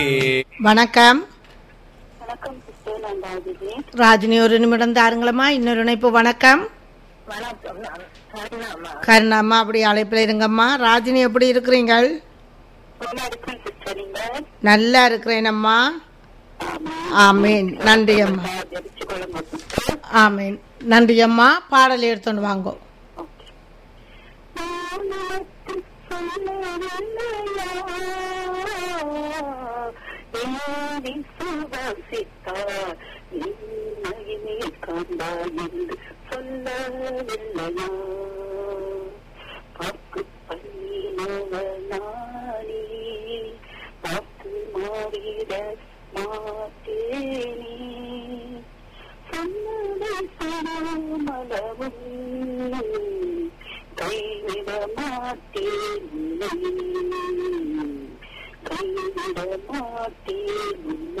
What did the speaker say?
வணக்கம் வணக்கம் சிஸ்டர் நான் ராஜினி ராஜினி ஒரு நிமிடம் தாருங்களம்மா இன்னொரு இணைப்பு வணக்கம் வணக்கம் நான் கருணாமா கருணாம்மா அப்படி அழைப்பில் இருங்கம்மா ராஜினி எப்படி இருக்கிறீங்கள் நல்லா இருக்கேன் சிஸ்டர் நீங்க நல்லா இருக்கிறேனம்மா ஆமீன் நன்றி அம்மா ஜெபிச்சு கொள்ளுங்க சிஸ்டர் ஆமீன் நன்றி அம்மா பாடல் எடுத்துன்னு வாங்கோ ஓகே நான் உனக்கு சொல்லவில்லையா ஏறி சுவாசித்தார் என்னையே காண்பாய் என்று சொல்லவில்லையா பார்க்கு பண்ணினவனானே பார்த்து மாறிட மாட்டேனே சொன்னதை சொல்லாமலவும் கைவிட மாட்டேன் உன்னை. கைவிட மாட்டேன் உன்னை.